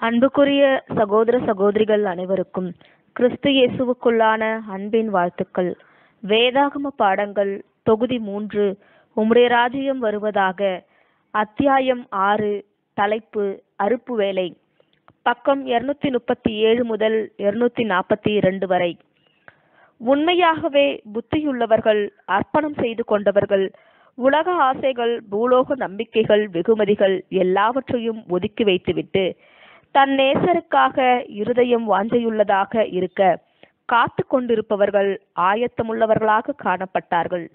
அன்புக்குரிய சகோதர சகோதரிகள் அனைவருக்கும் கிறிஸ்து இயேசுவுக்குள்ளான அன்பின் வாழ்த்துக்கள் வேதாகம பாடங்கள் தொகுதி மூன்று உம்முடைய ராஜ்யம் வருவதாக அத்தியாயம் ஆறு தலைப்பு அறுப்பு வேலை பக்கம் இருநூத்தி முப்பத்தி ஏழு முதல் இருநூத்தி நாற்பத்தி இரண்டு வரை உண்மையாகவே புத்தியுள்ளவர்கள் அர்ப்பணம் செய்து கொண்டவர்கள் உலக ஆசைகள் பூலோக நம்பிக்கைகள் வெகுமதிகள் எல்லாவற்றையும் ஒதுக்கி வைத்துவிட்டு தன் நேசருக்காக இருதயம் வாஞ்சையுள்ளதாக இருக்க காத்து கொண்டிருப்பவர்கள் ஆயத்தமுள்ளவர்களாக காணப்பட்டார்கள்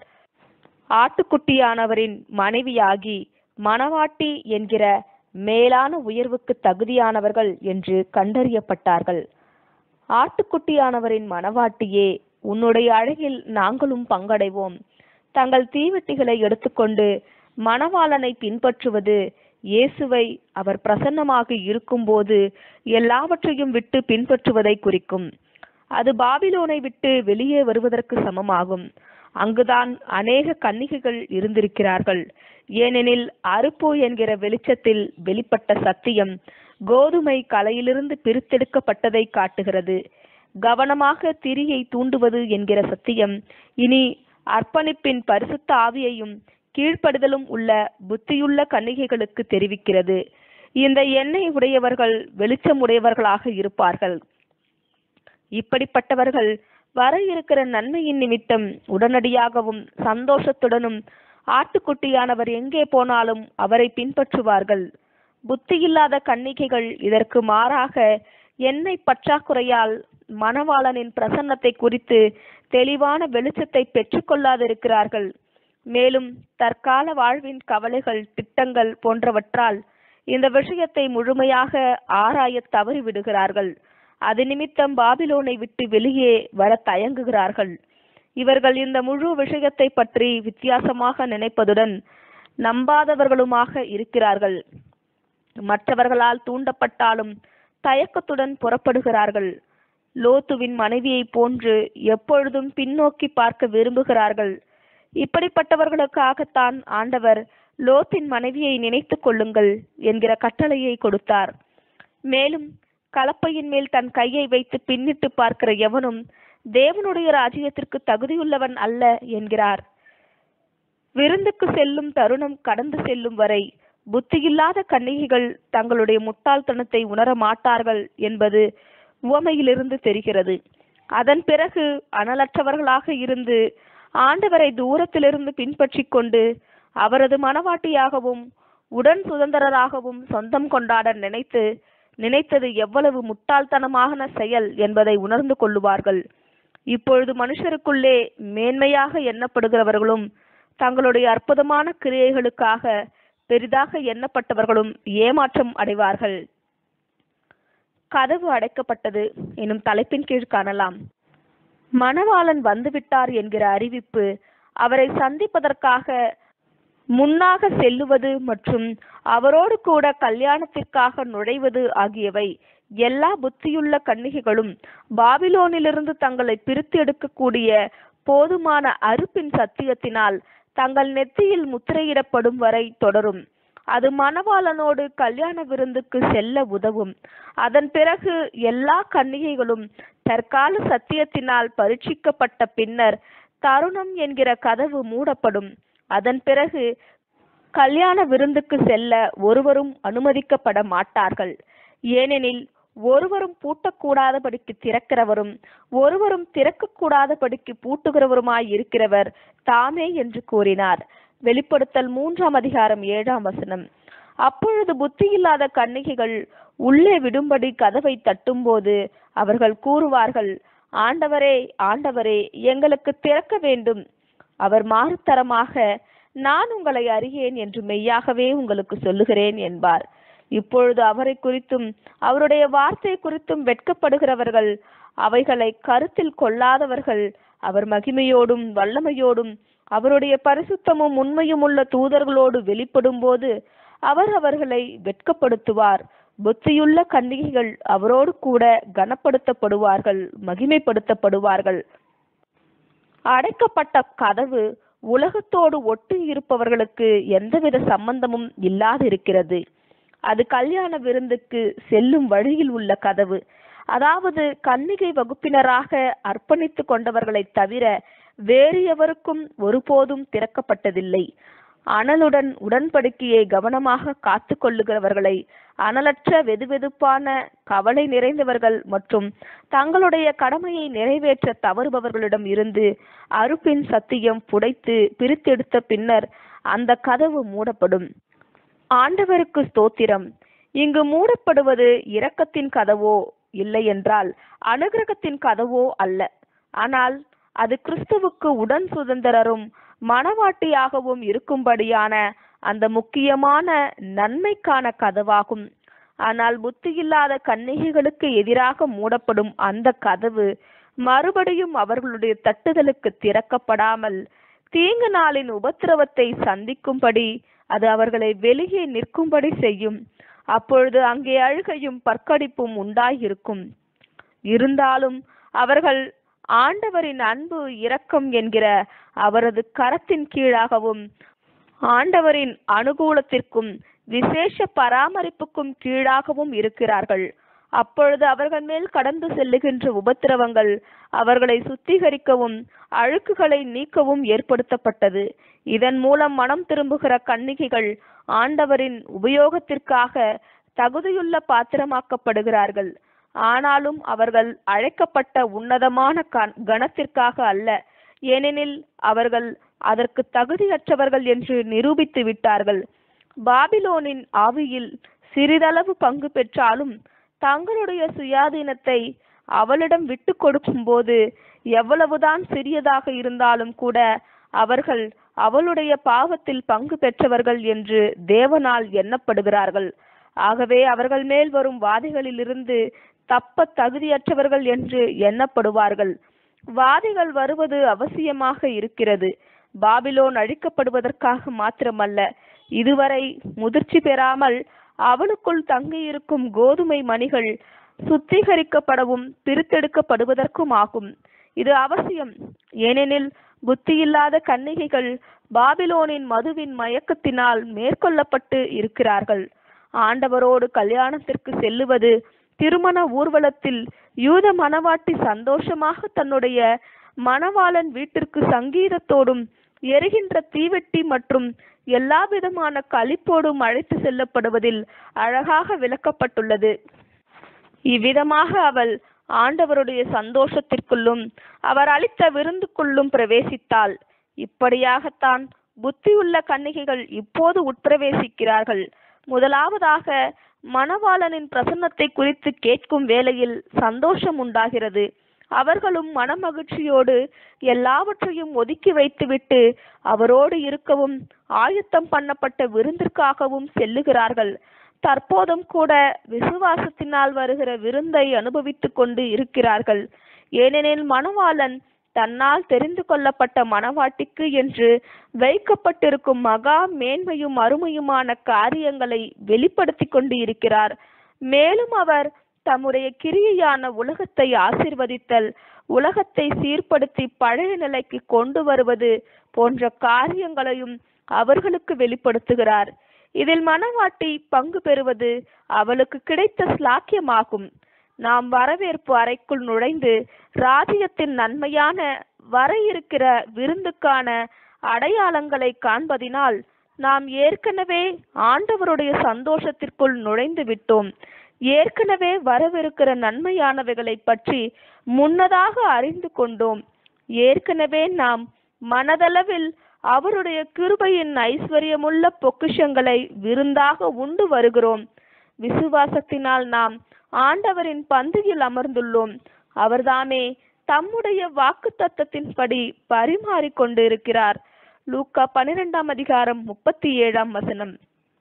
ஆட்டுக்குட்டியானவரின் மனைவியாகி மணவாட்டி என்கிற மேலான உயர்வுக்கு தகுதியானவர்கள் என்று கண்டறியப்பட்டார்கள் ஆட்டுக்குட்டியானவரின் மணவாட்டியே உன்னுடைய அழகில் நாங்களும் பங்கடைவோம் தங்கள் தீவெட்டிகளை எடுத்துக்கொண்டு மணவாளனை பின்பற்றுவது இயேசுவை அவர் பிரசன்னமாக இருக்கும்போது எல்லாவற்றையும் விட்டு பின்பற்றுவதை குறிக்கும் அது பாபிலோனை விட்டு வெளியே வருவதற்கு சமமாகும் அங்குதான் அநேக கன்னிகைகள் இருந்திருக்கிறார்கள் ஏனெனில் அறுப்பு என்கிற வெளிச்சத்தில் வெளிப்பட்ட சத்தியம் கோதுமை கலையிலிருந்து பிரித்தெடுக்கப்பட்டதை காட்டுகிறது கவனமாக திரியை தூண்டுவது என்கிற சத்தியம் இனி அர்ப்பணிப்பின் பரிசுத்த ஆவியையும் கீழ்ப்படுதலும் உள்ள புத்தியுள்ள கன்னிகைகளுக்கு தெரிவிக்கிறது இந்த எண்ணெய் உடையவர்கள் வெளிச்சம் உடையவர்களாக இருப்பார்கள் இப்படிப்பட்டவர்கள் வர இருக்கிற நன்மையின் நிமித்தம் உடனடியாகவும் சந்தோஷத்துடனும் ஆட்டுக்குட்டியானவர் எங்கே போனாலும் அவரை பின்பற்றுவார்கள் புத்தியில்லாத கன்னிகைகள் இதற்கு மாறாக எண்ணெய் பற்றாக்குறையால் மணவாளனின் பிரசன்னத்தை குறித்து தெளிவான வெளிச்சத்தை பெற்றுக்கொள்ளாதிருக்கிறார்கள் மேலும் தற்கால வாழ்வின் கவலைகள் திட்டங்கள் போன்றவற்றால் இந்த விஷயத்தை முழுமையாக ஆராய தவறிவிடுகிறார்கள் அது நிமித்தம் பாபிலோனை விட்டு வெளியே வர தயங்குகிறார்கள் இவர்கள் இந்த முழு விஷயத்தை பற்றி வித்தியாசமாக நினைப்பதுடன் நம்பாதவர்களுமாக இருக்கிறார்கள் மற்றவர்களால் தூண்டப்பட்டாலும் தயக்கத்துடன் புறப்படுகிறார்கள் லோத்துவின் மனைவியை போன்று எப்பொழுதும் பின்னோக்கி பார்க்க விரும்புகிறார்கள் இப்படிப்பட்டவர்களுக்காகத்தான் ஆண்டவர் லோத்தின் மனைவியை நினைத்து கொள்ளுங்கள் என்கிற கட்டளையை கொடுத்தார் மேலும் கலப்பையின் மேல் தன் கையை வைத்து பின்னிட்டு பார்க்கிற எவனும் தேவனுடைய ராஜ்யத்திற்கு தகுதியுள்ளவன் அல்ல என்கிறார் விருந்துக்கு செல்லும் தருணம் கடந்து செல்லும் வரை புத்தியில்லாத கன்னிகைகள் தங்களுடைய முட்டாள்தனத்தை உணர மாட்டார்கள் என்பது உவமையிலிருந்து தெரிகிறது அதன் பிறகு அனலற்றவர்களாக இருந்து ஆண்டவரை தூரத்திலிருந்து பின்பற்றி கொண்டு அவரது மனவாட்டியாகவும் உடன் சுதந்திரராகவும் சொந்தம் கொண்டாட நினைத்து நினைத்தது எவ்வளவு முட்டாள்தனமான செயல் என்பதை உணர்ந்து கொள்ளுவார்கள் இப்பொழுது மனுஷருக்குள்ளே மேன்மையாக எண்ணப்படுகிறவர்களும் தங்களுடைய அற்புதமான கிரியைகளுக்காக பெரிதாக எண்ணப்பட்டவர்களும் ஏமாற்றம் அடைவார்கள் கதவு அடைக்கப்பட்டது எனும் தலைப்பின் கீழ் காணலாம் மணவாளன் வந்துவிட்டார் என்கிற அறிவிப்பு அவரை சந்திப்பதற்காக முன்னாக செல்லுவது மற்றும் அவரோடு கூட கல்யாணத்திற்காக நுழைவது ஆகியவை எல்லா புத்தியுள்ள கன்னிகைகளும் பாபிலோனிலிருந்து தங்களை பிரித்து எடுக்கக்கூடிய போதுமான அறுப்பின் சத்தியத்தினால் தங்கள் நெத்தியில் முத்திரையிடப்படும் வரை தொடரும் அது மணவாளனோடு கல்யாண விருந்துக்கு செல்ல உதவும் அதன் பிறகு எல்லா கன்னிகைகளும் தற்கால சத்தியத்தினால் பரீட்சிக்கப்பட்ட பின்னர் தருணம் என்கிற கதவு மூடப்படும் அதன் பிறகு கல்யாண விருந்துக்கு செல்ல ஒருவரும் அனுமதிக்கப்பட மாட்டார்கள் ஏனெனில் ஒருவரும் பூட்டக்கூடாதபடிக்கு திறக்கிறவரும் ஒருவரும் திறக்கக்கூடாதபடிக்கு பூட்டுகிறவருமாய் இருக்கிறவர் தாமே என்று கூறினார் வெளிப்படுத்தல் மூன்றாம் அதிகாரம் ஏழாம் வசனம் அப்பொழுது புத்தியில்லாத கன்னிகைகள் உள்ளே விடும்படி கதவை தட்டும்போது அவர்கள் கூறுவார்கள் ஆண்டவரே ஆண்டவரே எங்களுக்கு திறக்க வேண்டும் அவர் மாறுத்தரமாக நான் உங்களை அறியேன் என்று மெய்யாகவே உங்களுக்கு சொல்லுகிறேன் என்பார் இப்பொழுது அவரை குறித்தும் அவருடைய வார்த்தை குறித்தும் வெட்கப்படுகிறவர்கள் அவைகளை கருத்தில் கொள்ளாதவர்கள் அவர் மகிமையோடும் வல்லமையோடும் அவருடைய பரிசுத்தமும் உண்மையும் உள்ள தூதர்களோடு வெளிப்படும் போது அவர் அவர்களை வெட்கப்படுத்துவார் புத்தியுள்ள கன்னிகைகள் அவரோடு கூட கனப்படுத்தப்படுவார்கள் மகிமைப்படுத்தப்படுவார்கள் அடைக்கப்பட்ட கதவு உலகத்தோடு ஒட்டி இருப்பவர்களுக்கு எந்தவித சம்பந்தமும் இல்லாதிருக்கிறது அது கல்யாண விருந்துக்கு செல்லும் வழியில் உள்ள கதவு அதாவது கன்னிகை வகுப்பினராக அர்ப்பணித்து கொண்டவர்களை தவிர வேறு எவருக்கும் ஒருபோதும் திறக்கப்பட்டதில்லை அனலுடன் உடன்படிக்கையை கவனமாக காத்து கொள்ளுகிறவர்களை அனலற்ற வெதுவெதுப்பான கவலை நிறைந்தவர்கள் மற்றும் தங்களுடைய கடமையை நிறைவேற்ற தவறுபவர்களிடம் இருந்து அறுப்பின் சத்தியம் புடைத்து பிரித்தெடுத்த பின்னர் அந்த கதவு மூடப்படும் ஆண்டவருக்கு ஸ்தோத்திரம் இங்கு மூடப்படுவது இரக்கத்தின் கதவோ இல்லை என்றால் அனுகிரகத்தின் கதவோ அல்ல ஆனால் அது கிறிஸ்துவுக்கு உடன் சுதந்திரரும் மனவாட்டியாகவும் இருக்கும்படியான அந்த முக்கியமான நன்மைக்கான கதவாகும் ஆனால் புத்தியில்லாத கன்னிகைகளுக்கு எதிராக மூடப்படும் அந்த கதவு மறுபடியும் அவர்களுடைய தட்டுதலுக்கு திறக்கப்படாமல் தீங்கு நாளின் உபத்திரவத்தை சந்திக்கும்படி அது அவர்களை வெளியே நிற்கும்படி செய்யும் அப்பொழுது அங்கே அழுகையும் பற்கடிப்பும் உண்டாயிருக்கும் இருந்தாலும் அவர்கள் ஆண்டவரின் அன்பு இரக்கம் என்கிற அவரது கரத்தின் கீழாகவும் ஆண்டவரின் அனுகூலத்திற்கும் விசேஷ பராமரிப்புக்கும் கீழாகவும் இருக்கிறார்கள் அப்பொழுது அவர்கள் மேல் கடந்து செல்லுகின்ற உபத்திரவங்கள் அவர்களை சுத்திகரிக்கவும் அழுக்குகளை நீக்கவும் ஏற்படுத்தப்பட்டது இதன் மூலம் மனம் திரும்புகிற கன்னிகைகள் ஆண்டவரின் உபயோகத்திற்காக தகுதியுள்ள பாத்திரமாக்கப்படுகிறார்கள் ஆனாலும் அவர்கள் அழைக்கப்பட்ட உன்னதமான கண- கணத்திற்காக அல்ல ஏனெனில் அவர்கள் அதற்கு தகுதியற்றவர்கள் என்று நிரூபித்து விட்டார்கள் பாபிலோனின் ஆவியில் சிறிதளவு பங்கு பெற்றாலும் தங்களுடைய சுயாதீனத்தை அவளிடம் விட்டு கொடுக்கும்போது எவ்வளவுதான் சிறியதாக இருந்தாலும் கூட அவர்கள் அவளுடைய பாவத்தில் பங்கு பெற்றவர்கள் என்று தேவனால் எண்ணப்படுகிறார்கள் ஆகவே அவர்கள் மேல் வரும் வாதிகளிலிருந்து தப்ப தகுதியற்றவர்கள் என்று எண்ணப்படுவார்கள் வாதிகள் வருவது அவசியமாக இருக்கிறது பாபிலோன் அழிக்கப்படுவதற்காக மாத்திரமல்ல இதுவரை முதிர்ச்சி பெறாமல் அவளுக்குள் தங்கியிருக்கும் கோதுமை மணிகள் சுத்திகரிக்கப்படவும் பிரித்தெடுக்கப்படுவதற்கும் ஆகும் இது அவசியம் ஏனெனில் புத்தியில்லாத கன்னிகைகள் பாபிலோனின் மதுவின் மயக்கத்தினால் மேற்கொள்ளப்பட்டு இருக்கிறார்கள் ஆண்டவரோடு கல்யாணத்திற்கு செல்லுவது திருமண ஊர்வலத்தில் யூத மணவாட்டி சந்தோஷமாக தன்னுடைய மணவாளன் வீட்டிற்கு சங்கீதத்தோடும் எரிகின்ற தீவெட்டி மற்றும் எல்லா விதமான களிப்போடும் அழைத்து செல்லப்படுவதில் அழகாக விளக்கப்பட்டுள்ளது இவ்விதமாக அவள் ஆண்டவருடைய சந்தோஷத்திற்குள்ளும் அவர் அளித்த விருந்துக்குள்ளும் பிரவேசித்தாள் இப்படியாகத்தான் புத்தியுள்ள கன்னிகைகள் இப்போது உட்பிரவேசிக்கிறார்கள் முதலாவதாக மணவாளனின் பிரசன்னத்தை குறித்து கேட்கும் வேளையில் சந்தோஷம் உண்டாகிறது அவர்களும் மனமகிழ்ச்சியோடு எல்லாவற்றையும் ஒதுக்கி வைத்துவிட்டு அவரோடு இருக்கவும் ஆயத்தம் பண்ணப்பட்ட விருந்திற்காகவும் செல்லுகிறார்கள் தற்போதும் கூட விசுவாசத்தினால் வருகிற விருந்தை அனுபவித்துக் கொண்டு இருக்கிறார்கள் ஏனெனில் மணவாளன் தன்னால் தெரிந்து கொள்ளப்பட்ட மணவாட்டிக்கு என்று வைக்கப்பட்டிருக்கும் மகா மேன்மையும் அருமையுமான காரியங்களை வெளிப்படுத்தி கொண்டு இருக்கிறார் மேலும் அவர் தம்முடைய கிரியையான உலகத்தை ஆசிர்வதித்தல் உலகத்தை சீர்படுத்தி பழைய நிலைக்கு கொண்டு வருவது போன்ற காரியங்களையும் அவர்களுக்கு வெளிப்படுத்துகிறார் இதில் மணவாட்டி பங்கு பெறுவது அவளுக்கு கிடைத்த ஸ்லாக்கியமாகும் நாம் வரவேற்பு அறைக்குள் நுழைந்து ராஜ்யத்தின் நன்மையான வர இருக்கிற விருந்துக்கான அடையாளங்களை காண்பதினால் நாம் ஏற்கனவே ஆண்டவருடைய சந்தோஷத்திற்குள் நுழைந்து விட்டோம் ஏற்கனவே வரவிருக்கிற நன்மையானவைகளை பற்றி முன்னதாக அறிந்து கொண்டோம் ஏற்கனவே நாம் மனதளவில் அவருடைய கிருபையின் ஐஸ்வர்யமுள்ள பொக்கிஷங்களை விருந்தாக உண்டு வருகிறோம் விசுவாசத்தினால் நாம் ஆண்டவரின் பந்தியில் அமர்ந்துள்ளோம் அவர்தாமே தம்முடைய வாக்கு தத்தத்தின்படி பரிமாறிக் கொண்டு இருக்கிறார் லூக்கா பன்னிரெண்டாம் அதிகாரம் முப்பத்தி ஏழாம் வசனம்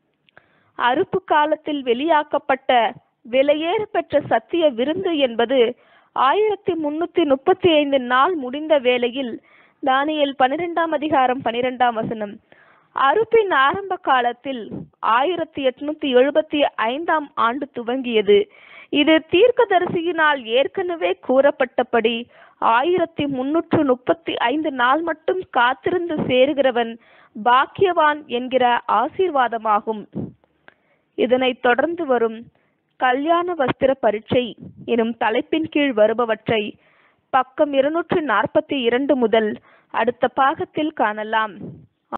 அறுப்பு காலத்தில் வெளியாக்கப்பட்ட விலையேற பெற்ற சத்திய விருந்து என்பது ஆயிரத்தி முன்னூத்தி முப்பத்தி ஐந்து நாள் முடிந்த வேளையில் தானியேல் பன்னிரெண்டாம் அதிகாரம் பன்னிரெண்டாம் வசனம் அறுப்பின் ஆரம்ப காலத்தில் ஆயிரத்தி எட்நூத்தி எழுபத்தி ஐந்தாம் ஆண்டு துவங்கியது இது தீர்க்கதரிசியினால் ஏற்கனவே கூறப்பட்டபடி ஆயிரத்தி முன்னூற்று முப்பத்தி ஐந்து நாள் மட்டும் காத்திருந்து சேருகிறவன் பாக்கியவான் என்கிற ஆசீர்வாதமாகும் இதனைத் தொடர்ந்து வரும் கல்யாண வஸ்திர பரீட்சை எனும் தலைப்பின் கீழ் வருபவற்றை பக்கம் இருநூற்று நாற்பத்தி இரண்டு முதல் அடுத்த பாகத்தில் காணலாம்